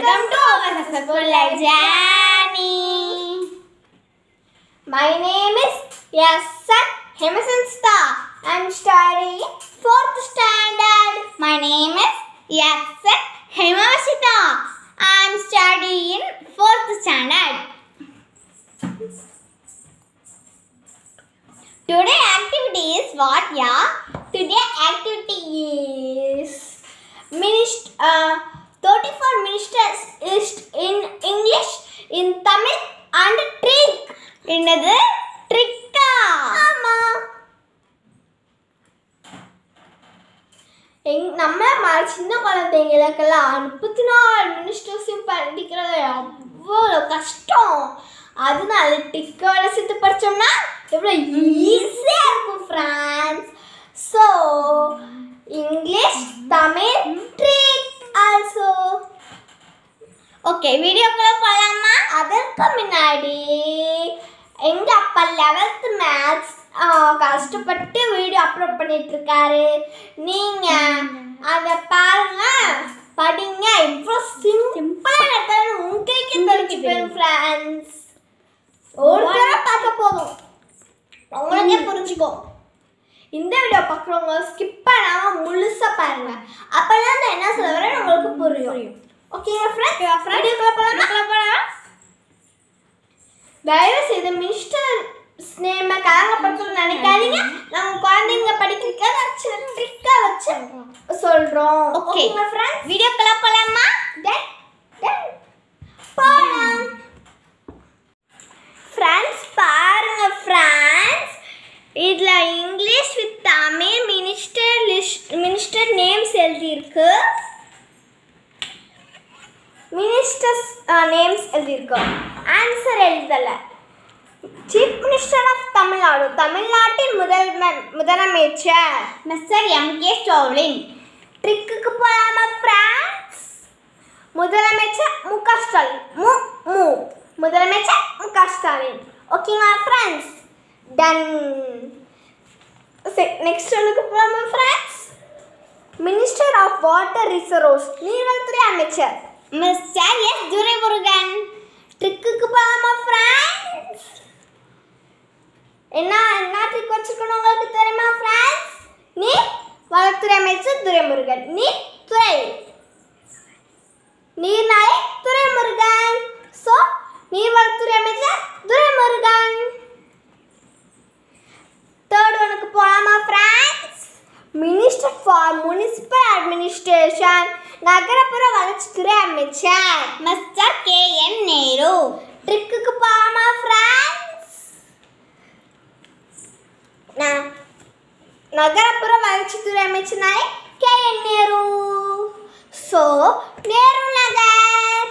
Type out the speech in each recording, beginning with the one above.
Welcome to our successful life journey. My name is Yassa Hemasansta. I'm studying fourth standard. My name is Yassa Hemashita. I'm studying fourth standard. Today activity is what, yeah? Today activity is minist uh, 34 ministers list in English, in Tamil and trick. என்னது ட்ரிக்கா ஆமா எங் நம்ம ம- சின்ன குழந்தைங்களுக்கெல்லாம் முப்பத்தி நாலு மினிஸ்டர்ஸையும் படிக்கிறது அவ்வளோ கஷ்டம் அதனால டிக்கோட சேர்த்து படித்தோம்னா எவ்வளோ ஈஸியாக இருக்கும் friends so English Tamil trick also okay வீடியோக்குள்ள போகலாமா அதற்கு முன்னாடி எங்கள் அப்பா லெவல்த்து மேத்ஸ் கஷ்டப்பட்டு வீடியோ அப்லோட் பண்ணிட்டு இருக்காரு நீங்கள் அதை பாருங்க படிங்க இவ்வளோ சிம்பிளாக உங்களுக்கே தெரிஞ்சுப்பேன் ஃப்ரெண்ட்ஸ் ஒரு தடவை பார்த்தா போதும் உங்களுக்கே புரிஞ்சுக்கும் இந்த வீடியோ பார்க்குறவங்க ஸ்கிப் பண்ணாமல் முழுசாக பாருங்க அப்போதான் நான் என்ன சொல்ல வரேன் உங்களுக்கு புரியும் ஓகேங்க ஃப்ரெண்ட்ஸ் வீடியோக்குள்ள போகலாமா போகலாம் தயவு செய்து மிஸ்டர் நேம கலங்கப்படுத்தணும்னு நினைக்காதீங்க நம்ம குழந்தைங்க படிக்கிறதுக்காக சில ட்ரிக்கா வச்சு சொல்றோம் ஓகேங்க ஃப்ரெண்ட்ஸ் வீடியோக்குள்ள போலாமா தென் தென் போலாம் ஃப்ரெண்ட்ஸ் பாருங்க ஃப்ரெண்ட்ஸ் இதில் English with Tamil minister list minister names எழுதியிருக்கு மினிஸ்டர்ஸ் நேம்ஸ் எழுதியிருக்கோம் ஆன்சர் எழுதலை சீஃப் மினிஸ்டர் ஆஃப் தமிழ்நாடு தமிழ்நாட்டின் முதல்வர் முதலமைச்சர் மிஸ்டர் எம் கே ஸ்டாலின் ட்ரிக்குக்கு போகலாமா ஃப்ரான்ஸ் முதலமைச்சர் மு க ஸ்டாலின் மு மு முதலமைச்சர் மு க ஸ்டாலின் ஓகேங்களா ஃப்ரெண்ட்ஸ் டன் நெக்ஸ்ட் ஒன்றுக்கு போகலாமா friends minister of water reserves நீர்வளத்துறை அமைச்சர் மிஸ்டர் எஸ் துரைமுருகன் ட்ரிக்குக்கு போகாம ஃப்ரெண்ட்ஸ் என்ன என்ன ட்ரிக் வச்சிருக்கணும் உங்களுக்கு தெரியுமா ஃப்ரெண்ட்ஸ் நீ வளத்துறை அமைச்சர் துரைமுருகன் நீ துறை நீர்நாளை துரைமுருகன் ஸோ நீர்வளத்துறை அமைச்சர் துரைமுருகன் தேர்ட் ஒனுக்கு போகலாமா friends minister for municipal administration நகரப்புற வளர்ச்சித்துறை அமைச்சர் மிஸ்டர் கே என் நேரு ட்ரிக்குக்கு போகலாமா ஃப்ரெண்ட்ஸ் ந- நகரப்புற வளர்ச்சித்துறை அமைச்சர்னாலே K N Nehru so Nehru Nagar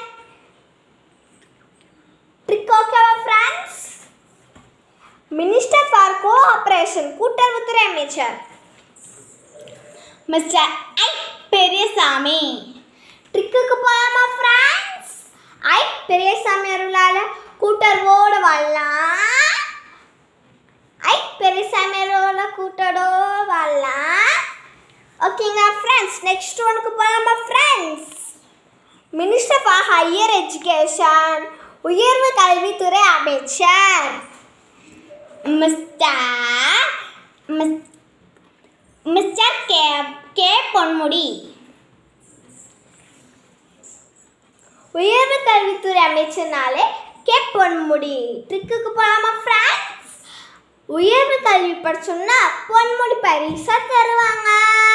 trick ஓகேவா ஃப்ரெண்ட்ஸ் மினிஸ்டர் ஃபார் கோஆபரேஷன் கூட்டுறவுத்துறை அமைச்சர் மிஸ்டர் ஐ பெரியசாமி ட்ரிக்குக்கு போகலாமா ஃப்ரெண்ட்ஸ் ஐ பெரியசாமி அருளால் கூட்டுறவோடு வாழலாம் ஐ பெரியசாமி அருளால் கூட்டோடு வாழலாம் ஓகேங்க ஃப்ரெண்ட்ஸ் நெக்ஸ்ட் ஒனுக்கு போகலாமா friends minister for higher education உயர்வு கல்வித்துறை அமைச்சர் mister miss mister K K Ponmudi உயர்வு கல்வித்துறை அமைச்சர்னாலே கே பொன்முடி ட்ரிக்குக்கு போகலாமா ஃப்ரெண்ட்ஸ் உயர்வு கல்வி படிச்சோம்னா பொன்முடி பரிசா தருவாங்க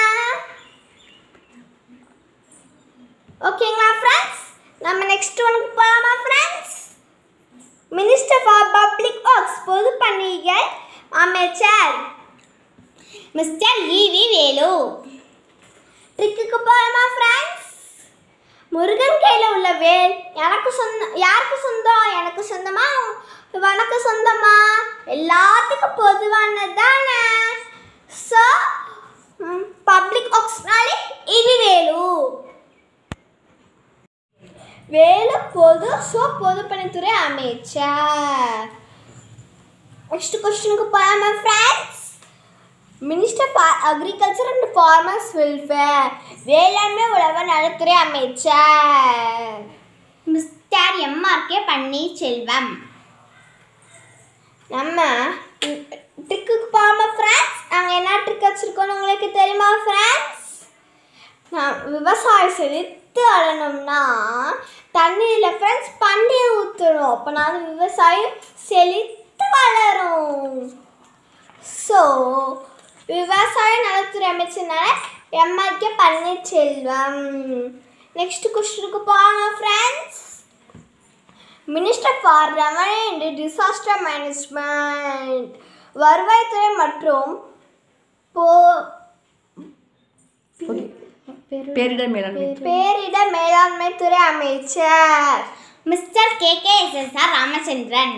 ஓகேங்களா ஃப்ரெண்ட்ஸ் நம்ம நெக்ஸ்ட் ஒனுக்கு போகலாமா friends minister for public works பொது பணிகள் அமைச்சர் மிஸ்டர் ஈவி வேலு ட்ரிக்குக்கு போகலாமா ஃப்ரெண்ட்ஸ் முருகன் கையில் உள்ள வேல் எனக்கு சொந்தம் யாருக்கு சொந்தம் எனக்கு சொந்தமா உனக்கு சொந்தமா எல்லாத்துக்கும் பொதுவானது தானே ஸோ பப்ளிக் ஒர்க்ஸ்னாலே இது வேலு வேலு பொது ஸோ பொதுப்பணித்துறை அமைச்சர் நெக்ஸ்ட் கொஸ்டினுக்கு போகலாமா friends minister for agriculture and farmers welfare வேளாண்மை உழவர் நலத்துறை அமைச்சர் மிஸ்டர் எம்ஆர்கே பன்னீர்செல்வம் நம்ம ட்ரிக்குக்கு போகாம ஃப்ரெண்ட்ஸ் நாங்கள் என்ன ட்ரிக் வச்சுருக்கோம் உங்களுக்கு தெரியுமா ஃப்ரெண்ட்ஸ் நான் விவசாயம் செழித்து வளரணும்னா தண்ணியில் ஃப்ரெண்ட்ஸ் பன்னீர் ஊற்றணும் அப்போ நான் விவசாயம் செழித்து வளரும் ஸோ விவசாய நலத்துறை அமைச்சர்னால எம்ஆர்கே பன்னீர்செல்வம் நெக்ஸ்ட் கொஸ்டினுக்கு போகாம friends minister for revenue and disaster management வருவாய்த்துறை மற்றும் போ பேரிடர் மேலாண்மை பேரிட மேலாண்மை துறை அமைச்சர் mister K K S S R Ramachandran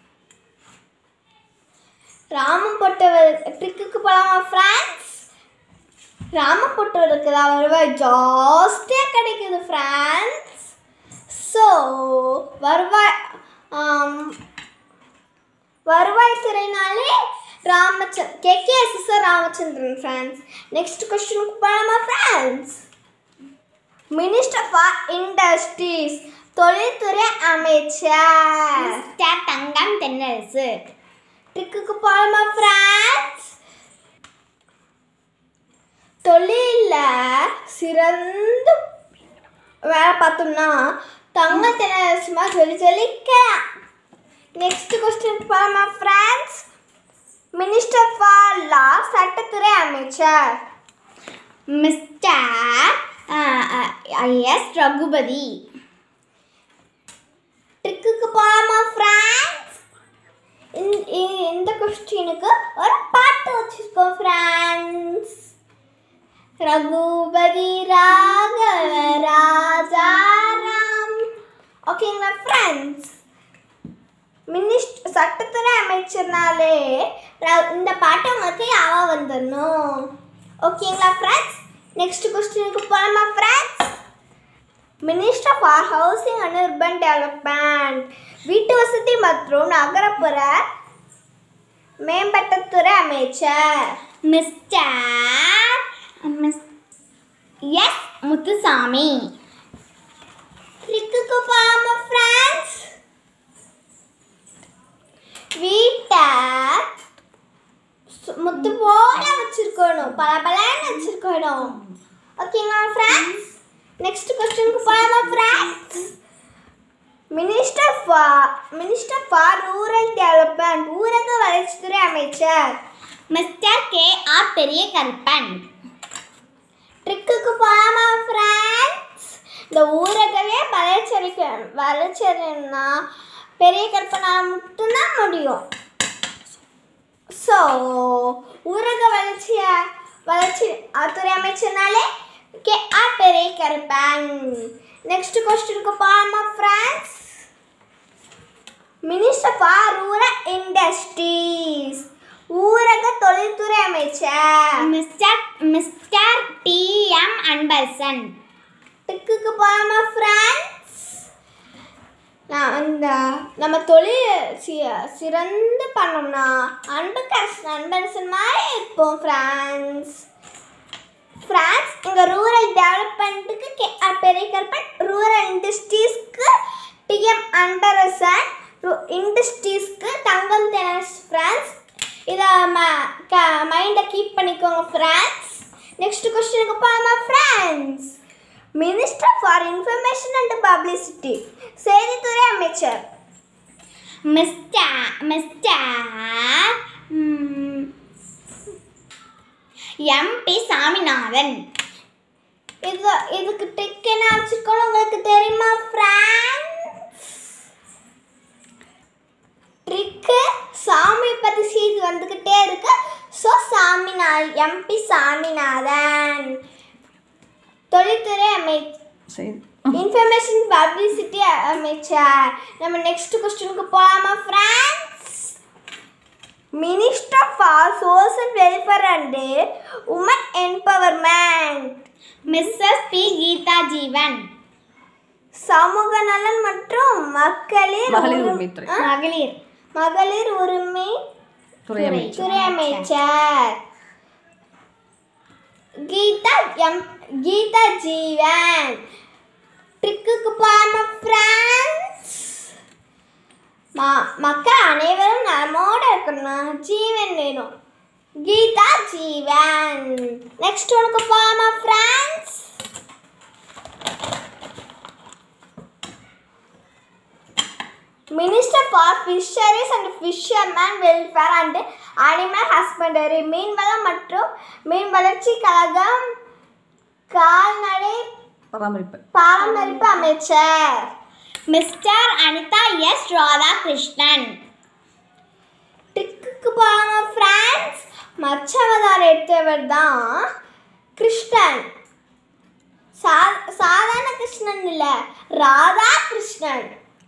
ராமம் போட்டவர் ட்ரிக்குக்கு போகலாமா ஃப்ரான்ஸ் ராமம் போட்டவருக்கு தான் வருவாய் ஜாஸ்தியாக கிடைக்குது ஃப்ரான்ஸ் ஸோ வருவாய் ஆம், வருவாய்த்துறைனாலே ராமச்சந்த் கேகேஎஸ்எஸ்ஆர் ராமச்சந்திரன் ஃப்ரான்ஸ் நெக்ஸ்ட் கொஸ்டினுக்கு போகலாமா ஃப்ரான்ஸ் மினிஸ்டர் ஃபார் இண்டஸ்ட்ரீஸ் தொழில்துறை அமைச்சர் மிஸ்டர் தங்கம் தென்னரசு ட்ரிக்குக்கு போகலாமா ஃப்ரான்ஸ் தொழிலில் சிறந்து வேலை பார்த்தோம்னா தங்க தினசுமா சொல்லி சொல்லிக்கலாம் நெக்ஸ்ட் கொஸ்டின் போகலாமா ஃப்ரான்ஸ் மினிஸ்டர் ஃபார் லா சட்டத்துறை அமைச்சர் மிஸ்டர் எஸ் ரகுபதி ட்ரிக்குக்கு போகலாமா ஃப்ரான்ஸ் இந்த- இ- இந்த கொஸ்டினுக்கு ஒரு பாட்டு வச்சிருக்கோம் ஃப்ரான்ஸ் ரகுபதி ராகவ ராஜாராம் ஓகேங்களா ஃப்ரெண்ட்ஸ் மினிஸ்ட் சட்டத்துறை அமைச்சர்னாலே ர- இந்த பாட்டை உங்களுக்கு யாவா வந்துடணும் ஓகேங்களா ஃப்ரெண்ட்ஸ் நெக்ஸ்ட் கொஸ்டினுக்கு போகலாமா friends minister for housing and urban development வீட்டு வசதி மற்றும் நகரப்புற மேம்பட்டத்துறை அமைச்சர் மிஸ்டர் மிஸ் எஸ் முத்துசாமி ட்ரிக்குக்கு போகாம ஃப்ரெண்ட்ஸ் வீட்டை சு- முத்து போல வச்சிருக்கணும் பல பலன்னு வச்சிருக்கணும் ஓகேங்களா ஃப்ரெண்ட்ஸ் நெக்ஸ்ட் கொஸ்டினுக்கு போகாம friends minister for minister for rural development ஊரக வளர்ச்சித்துறை அமைச்சர் மிஸ்டர் கே ஆர் பெரிய கருப்பன் ட்ரிக்குக்கு போகாமா ஃப்ரெண்ட்ஸ் இந்த ஊரகவே வளர்ச்சரிக்க வளர்ச்சரின்னா பெரிய கற்பனால் மட்டும்தான் முடியும் ஸோ ஊரக வளர்ச்சிய வளர்ச்சி அஹ், துறை அமைச்சர்னாலே கே ஆர் பெரிய கருப்பன் நெக்ஸ்ட் கொஸ்டினுக்கு போகாமா friends minister for rural industries ஊரக தொழில்துறை அமைச்சர் mister mister T M Anbarasan டெக்குக்கு போகாம ஃப்ரெண்ட்ஸ் நான் இந்த நம்ம தொழில் சி சிறந்து பண்ணோம்னா அன்புக்கரசன் அன்பரசன் மாதிரி இருப்போம் ஃப்ரான்ஸ் ஃப்ரான்ஸ் இங்கே ரூரல் டெவலப்மெண்ட்டுக்கு K R Periya Karuppan rural இண்டஸ்ட்ரீஸ்க்கு டிஎம் அன்பரசன் இண்டஸ்ட்ரீஸ்க்கு தங்கம் தெனஸ் ஃப்ரான்ஸ் இதை ம க மைண்டை கீப் பண்ணிக்கோங்க ஃப்ரான்ஸ் நெக்ஸ்ட் கொஸ்டினுக்கு போகலாமா friends minister for information and publicity செய்தித்துறை அமைச்சர் மிஸ்டர் மிஸ்டர் எம்பி சாமிநாதன் இது இதுக்கு டிக் என்ன வச்சிருக்கோம் உங்களுக்கு தெரியுமா ஃப்ரான்ஸ் ட்ரிக்கு சாமி பற்றி சீது வந்துக்கிட்டே இருக்கு ஸோ சாமிநாதன் எம்பி சாமிநாதன் தொழில்துறை அமைச்சர் சரி இன்ஃபர்மேஷன் பப்ளிசிட்டி அமைச்சர் நம்ம நெக்ஸ்ட் கொஸ்டினுக்கு போகலாமா friends minister for social welfare and woman empowerment Mrs P Geetha Jeevan சமூக நலன் மற்றும் மக்களிர் மகளிர் உரி- உரிமைத்துறை. ஆ? மகளிர் மகளிர் உரிமை துறை அமைச்சர் துறை அமைச்சர் கீதா எம் கீதா ஜீவன் ட்ரிக்குக்கு போகாம ஃப்ரெண்ட்ஸ் மக்கள் அனைவரும் நலமோட இருக்கணும் ஜீவன் வேணும் கீதா ஜீவன் நெக்ஸ்ட் உனக்கு போகாம friends minister for fisheries and fishermen welfare and animal husbandry மீன்வளம் மற்றும் மீன் வளர்ச்சி கழகம் கால்நடை பராமரிப்பு பராமரிப்பு அமைச்சர் மிஸ்டர் அனிதா எஸ் ராதாகிருஷ்ணன் ட்ரிக்குக்கு போகாம ஃப்ரான்ஸ் மச்சவதாரம் எடுத்தவர் தான் கிருஷ்ணன் சா சாதாரண கிருஷ்ணன் இல்லை ராதா கிருஷ்ணன்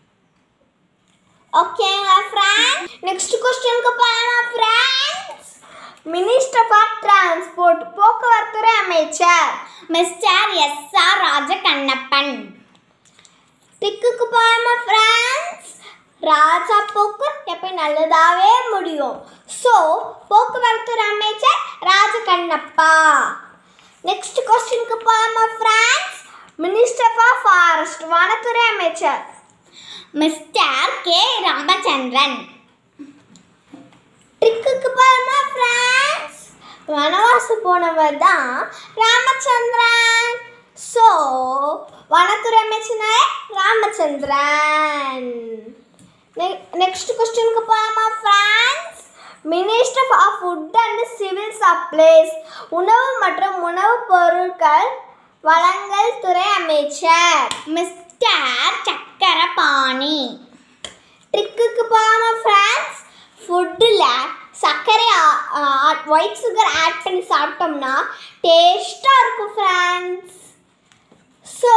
ஓகேங்களா ஃப்ரான்ஸ் நெக்ஸ்ட் கொஸ்டினுக்கு போகலாமா ஃப்ரான்ஸ் மினிஸ்டர் ஃபார் டிரான்ஸ்போர்ட் போக்குவரத்துறை அமைச்சர் மிஸ்டர் எஸ் ஆர் ராஜகண்ணப்பன் திக்குக்கு போகாம ஃப்ரான்ஸ் ராஜா போக்கு எப்பயும் நல்லதாவே முடியும் ஸோ போக்குவரத்து அமைச்சர் ராஜகண்ணப்பா நெக்ஸ்ட் கொஸ்டினுக்கு போகாம ஃப்ரான்ஸ் மினிஸ்டர் ஃபார் ஃபாரஸ்ட் வனத்துறை அமைச்சர் மிஸ்டர் கே ராமச்சந்திரன் ட்ரிக்குக்கு போகாம ஃப்ரான்ஸ் வனவாசம் போனவர் தான் ராமச்சந்திரன் ஸோ வனத்துறை அமைச்சனாலே ராமச்சந்திரன் நெக்ஸ்ட் கொஸ்டினுக்கு போகாமா friends minister of food and civil supplies உணவு மற்றும் உணவுப் பொருட்கள் வழங்கல் துறை அமைச்சர் மிஸ்டர் சக்கரபாணி ட்ரிக்குக்கு போகாம ஃப்ரான்ஸ் ஃபுட்டில் சர்க்கரை ஒயிட் சுகர் ஆட் பண்ணி சாப்பிட்டோம்னா டேஸ்ட்டாக இருக்கும் ஃப்ரான்ஸ் ஸோ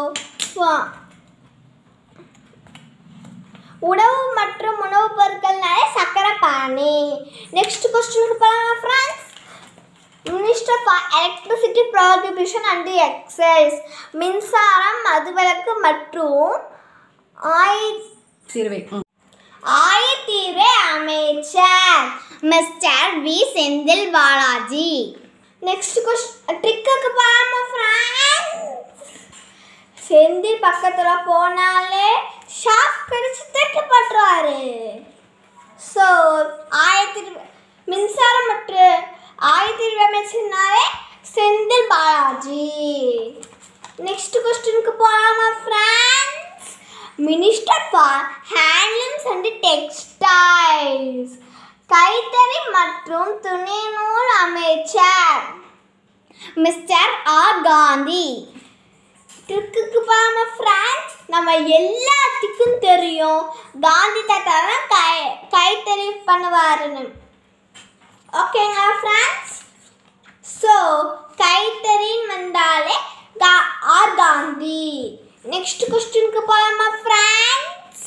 உணவு மற்றும் உணவுப் பொருட்கள்னாலே சர்க்கரை பானி நெக்ஸ்ட் கொஸ்டினுக்கு போகலாம் friends minister for electricity prohibition and excise மின்சாரம் மதுவிலக்கு மற்றும் ஆய் தீர்வை ம். ஆயத்தீர்வை அமைச்சர் mister V Senthil Balaji next question ட்ரிக்குக்கு போகாம ஃப்ரெண்ட்ஸ் செந்தில் பக்கத்தில் போனாலே ஷாக் கடிச்சு தைக்கப்பட்டுருவாரு ஸோ ஆயிரத்தி மின்சாரம் மற்றும் ஆயிரத்தி அமைச்சர்னாலே செந்தில் பாலாஜி நெக்ஸ்ட் கொஸ்டினுக்கு போகலாமா friends minister for handlooms and textiles கைத்தறி மற்றும் துணிநூல் அமைச்சர் மிஸ்டர் ஆர் காந்தி ட்ரிக்குக்கு போகாம ஃப்ரெண்ட்ஸ் நம்ம எல்லாத்துக்கும் தெரியும் காந்தி தாத்தா தான் கை கைத்தறி பண்ணுவாருன்னு ஓகேங்களா ஃப்ரெண்ட்ஸ் ஸோ கைத்தறின்னு வந்தாலே கா ஆர் காந்தி நெக்ஸ்ட் கொஸ்டினுக்கு போகலாமா friends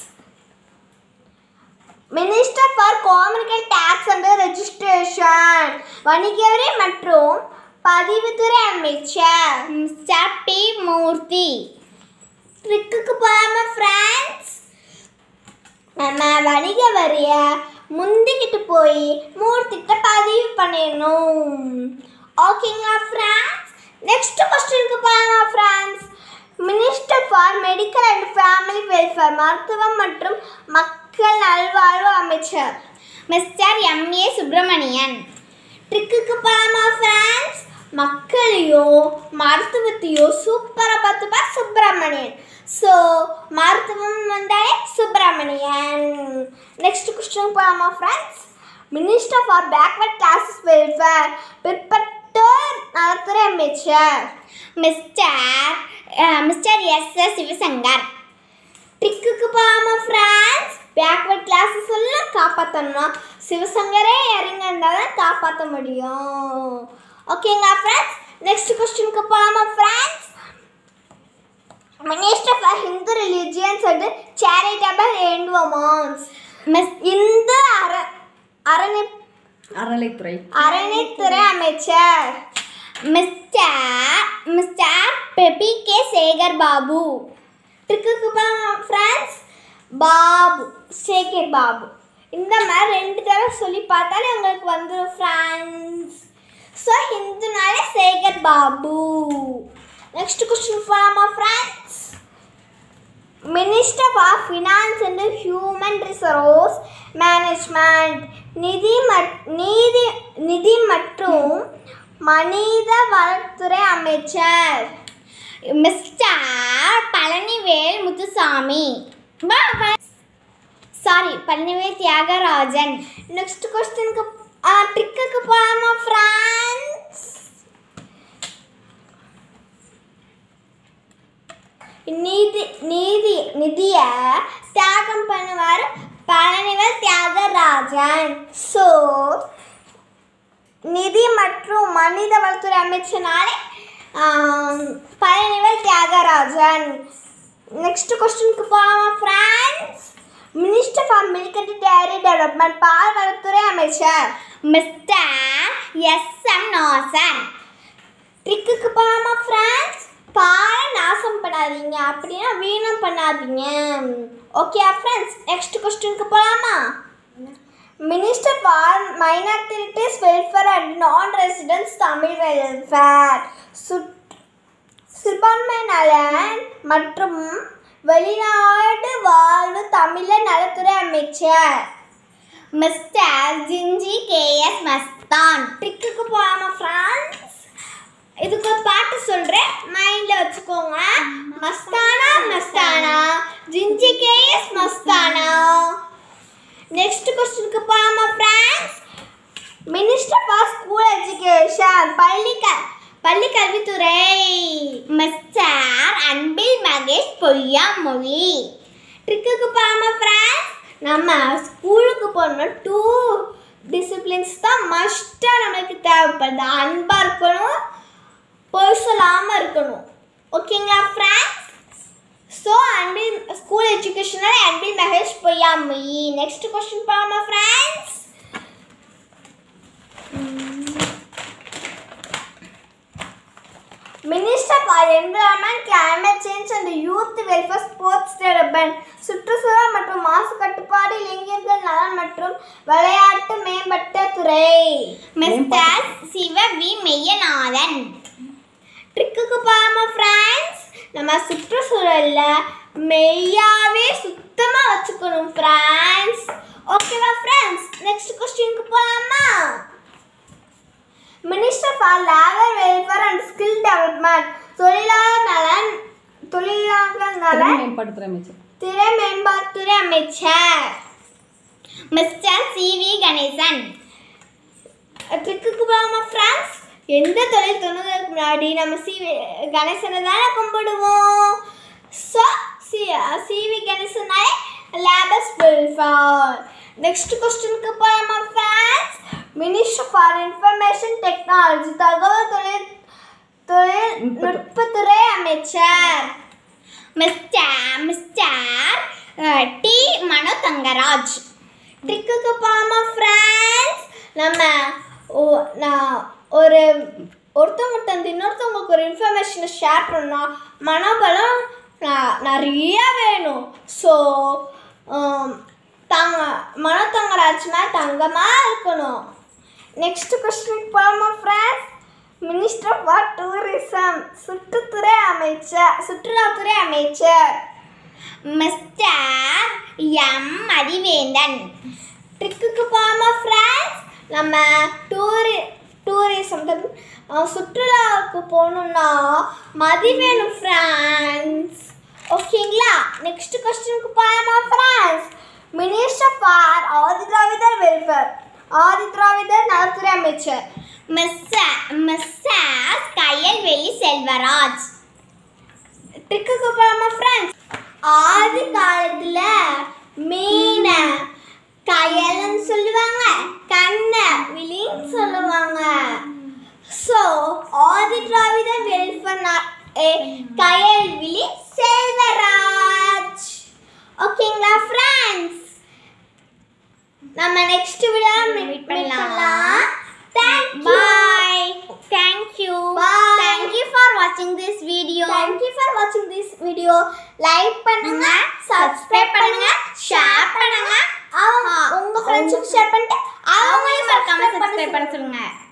minister for commercial taxes and registration வணிக வரி மற்றும் பதிவுத்துறை அமைச்சர் மிஸ்டர் பி மூர்த்தி ட்ரிக்குக்கு போகாம ஃப்ரெண்ட்ஸ் நம்ம வணிக வரியை முந்திக்கிட்டு போய் மூர்த்திட்ட பதிவு பண்ணிடணும் ஓகேங்களா ஃப்ரெண்ட்ஸ் நெக்ஸ்ட் கொஸ்டினுக்கு போகலாமா friends minister for medical and family welfare மருத்துவம் மற்றும் மக்கள் நல்வாழ்வு அமைச்சர் மிஸ்டர் எம் ஏ சுப்பிரமணியன் ட்ரிக்குக்கு போகலாமா ஃப்ரெண்ட்ஸ் மக்களையோ மருத்துவத்தையோ சூப்பராக பார்த்துப்பா சுப்பிரமணியன் ஸோ மருத்துவம் வந்தாலே சுப்பிரமணியன் நெக்ஸ்ட் கொஸ்டின் போகலாமா friends minister for backward classes welfare பிற்பட்டோர் நலத்துறை அமைச்சர் mister mister S S Sivasankar ட்ரிக்குக்கு போகாம ஃப்ரெண்ட்ஸ் பேக்வர்ட் கிளாஸஸ் எல்லாம் காப்பாற்றணும்னா சிவசங்கரே இறங்க இருந்தால் தான் காப்பாற்ற முடியும் ஓகேங்களா ஃப்ரெண்ட்ஸ் நெக்ஸ்ட் கொஸ்டினுக்கு போகலாமா friends minister for Hindu religions and charitable என்வமான்ஸ் மிஸ் இந்து அற அரணி அறநிலைத்துறை அறநிலைத்துறை அமைச்சர் மிஸ்டர் மிஸ்டர் பெபி கே சேகர் பாபு ட்ரிக்குக்கு ஃப்ரெண்ட்ஸ் பாபு சேகர் பாபு இந்த மாதிரி ரெண்டு தடவை சொல்லி பார்த்தாலே உங்களுக்கு வந்துடும் ஃப்ரெண்ட்ஸ் ஸோ ஹிந்துனாலே சேகர் பாபு நெக்ஸ்ட் கொஸ்டின் போகலாமா friends minister of finance and human resource management நிதி மட் நீதி நிதி மற்றும் மனித வளத்துறை அமைச்சர் mister Palanivel Muthusamy sorry Palanivel Thiagarajan next கொஸ்டினுக்கு ட்ரிக்குக்கு போகலாமா ஃப்ரான்ஸ் நீதி நீதி நிதியை தியாகம் பண்ணுவார் பழனிவேல் தியாகராஜன் ஸோ நிதி மற்றும் மனித வளத்துறை அமைச்சனாலே ஆம், பழனிவேல் தியாகராஜன் நெக்ஸ்ட் கொஸ்டினுக்கு போகலாமா friends minister for milk and dairy development பால் வளத்துறை அமைச்சர் மிஸ்டர் எஸ் எம் நாசர் ட்ரிக்குக்கு போகலாமா ஃப்ரான்ஸ் பாலை நாசம் பண்ணாதீங்க அப்படின்னா வீணம் பண்ணாதீங்க ஓகே ஃப்ரெண்ட்ஸ் நெக்ஸ்ட் கொஸ்டினுக்கு போகலாமா minister for minorities welfare and non residents Tamil welfare சுட் சிறுபான்மை நலன் மற்றும் வெளிநாடு வாழும் தமிழர் நலத்துறை அமைச்சர் மிஸ்டர் ஜிஞ்சி கேஎஸ் மஸ்தான் ட்ரிக்குக்கு போகாம ஃப்ரான்ஸ் இதுக்கு ஒரு பாட்டு சொல்கிறேன் மைண்டில் வச்சுக்கோங்க மஸ்தானா மஸ்தானா ஜிஞ்சி கேஎஸ் மஸ்தானா நெக்ஸ்ட் கொஸ்டினுக்கு போகாம friends minister for school education பள்ளி க பள்ளி கல்வித்துறை மிஸ்டர் அன்பில் மகேஷ் பொய்யாமொழி ட்ரிக்குக்கு போகாம ஃப்ரெண்ட்ஸ் நம்ம ஸ்கூலுக்கு போகணும்னா டூ டிசிப்ளின்ஸ் தான் மஸ்ட்டாக நமக்கு தேவைப்படுது அன்பாக இருக்கணும் பொய் சொல்லாமல் இருக்கணும் ஓகேங்களா ஃப்ரெண்ட்ஸ் ஸோ அன்பில் ஸ்கூல் எஜுகேஷனில் அன்பில் மகேஷ் பொய்யாமொழி நெக்ஸ்ட் கொஸ்டின் போகாமா friends minister for environment climate change and youth welfare sports development சுற்றுச்சூழல் மற்றும் மாசு கட்டுப்பாடு இளைஞர்கள் நலன் மற்றும் விளையாட்டு மேம்பட்ட துறை மிஸ்டர் சிவ வி மெய்யநாதன் ட்ரிக்குக்கு போகாம ஃப்ரெண்ட்ஸ் நம்ம சுற்றுச்சூழலில் மெய்யாவே சுத்தமாக வச்சுக்கணும் ஃப்ரெண்ட்ஸ் ஓகேவா ஃப்ரெண்ட்ஸ் நெக்ஸ்ட் கொஸ்டினுக்கு போகலாமா minister for labour welfare and skill development தொழிலாளர் நலன் தொழிலாளர் திறன் நலன் மேம்பாட்டுத்துறை அமைச்சர் திரை மேம்பாட்டுத்துறை அமைச்சர் மிஸ்டர் சி வி கணேசன் ட்ரிக்குக்கு போகாம ஃப்ரெண்ட்ஸ் எந்த தொழில் தொண்ணூறுக்கு முன்னாடி நம்ம சி கணேசனை தானே கும்பிடுவோம் ஸோ சி சிவி கணேசனாலே லேபர்ஸ் வெல்ஃபேர் நெக்ஸ்ட் கொஸ்டினுக்கு போகாம friends minister for information technology தகவல் தொழில் தொழில்நுட்பத்துறை அமைச்சர் mister mister ah, T Mano Thangaraj ட்ரிக்குக்கு போகாம ஃப்ரெண்ட்ஸ் நம்ம ஓ நான் ஒரு ஒருத்தவங்க தந்து இன்னொருத்தவங்களுக்கு ஒரு இன்ஃபர்மேஷனை ஷேர் பண்ணால் மனோபலம் ந- நிறைய வேணும் ஸோ தங்க மனோதங்கராஜ் மாதிரி தங்கமாக இருக்கணும் நெக்ஸ்ட் கொஸ்டின் போகாம ஃப்ரெண்ட்ஸ் மினிஸ்டர் ஃபார் டூரிசம் சுற்றுத்துறை அமைச்சர் சுற்றுலாத்துறை அமைச்சர் மிஸ்டர் எம் மதிவேந்தன் ட்ரிக்குக்கு போகாம ஃப்ரெண்ட்ஸ் நம்ம டூரி டூரிசம் சுற்றுலாவுக்கு போகணுன்னா மதி வேணும் ஃப்ரெண்ட்ஸ் ஓகேங்களா நெக்ஸ்ட் கொஸ்டினுக்கு போகாம friends minister for Adi Dravidar welfare Adi Dravidar நலத்துறை அமைச்சர் மிஸ்ஸர் மிஸ்ஸஸ் கயல்வெளி செல்வராஜ் ட்ரிக்குக்கு போகாம ஃப்ரெண்ட்ஸ் ஆதி காலத்தில் மீனை கயல்னு சொல்லுவாங்க கண்ணை விழின்னு சொல்லுவாங்க ஸோ ஆதி திராவிட வெல்ஃபேர் கயல் விழி செல்வராஜ் ஓகேங்களா ஃப்ரெண்ட்ஸ் நம்ம நெக்ஸ்ட் வீடியோ மீட் பண்ணலாம் thank you bye thank you Bye. Thank you for வாட்சிங் திஸ் வீடியோ தேங்க்யூ ஃபார் வாட்சிங் திஸ் வீடியோ லைக் பண்ணுங்க சப்ஸ்கிரைப் பண்ணுங்க ஷேர் பண்ணுங்க அவங்க உங்க ஃப்ரெண்ட்ஸுக்கு ஷேர் பண்ணிட்டு அவங்களையும் மறக்காம subscribe சப்ஸ்கிரைப் பண்ண சொல்லுங்க